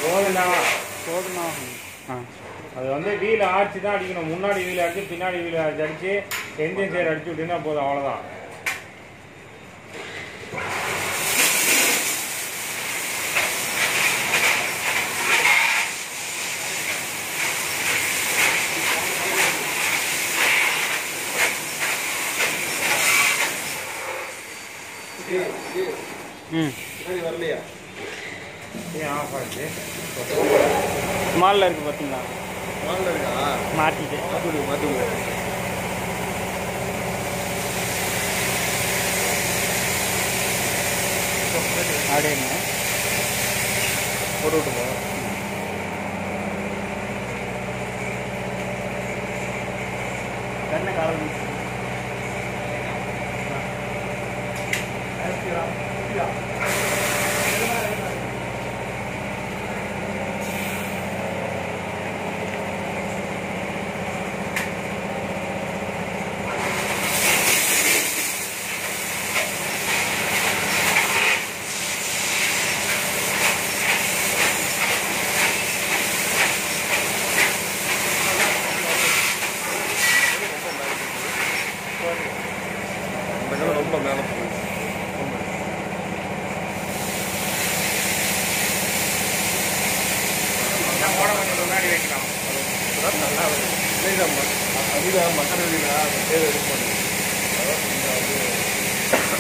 போதுண்ணா போதுண்ணா ஆ அது வந்து wheel arch தான் அடிக்கணும் முன்னாடி வீல் அடிச்சு பின்னாடி வீல் அடிச்சு அடிச்சு என்ஜின் சேர் அடிச்சு விட்டீங்கன்னா போதும் அவ்வளோதான் ம் வரலையா ஏன் ஆஃப் ஆச்சு ஸ்மாலில் இருக்குது பார்த்தீங்களா வாங்கல இருக்கா மாட்டிட்டு மாற்றி விடுங்க மாற்றி விடுங்க அப்படியே போட்டு விட்டுமா கண்ணை காலம் அந்த கடை ரொம்ப மேலே போகுது ரொம்ப நான் போட கொஞ்சம் முன்னாடி வைக்கலாம் அதான் நல்லா வருது இல்லைதான் அதுதான் மக்கள் வெளியில அந்த பேர் இது பண்ணுது அதான் கொஞ்சம் வந்து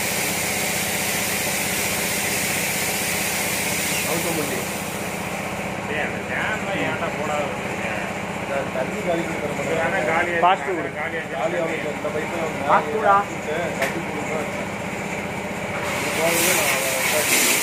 அவுத்த பண்ணி ஏய் அந்த டேம்லாம் ஏன்டா போடாத வச்சிருக்க? தண்ணி காலி கொடுக்குற இது வேணா காலி ஆச்சு, Fast food. காலி ஆச்சு. காலி அவங்க இந்த பைப்பில் Fast food ஆ? கட்டி கொடுக்குறேன் இந்த கோவிலே நான்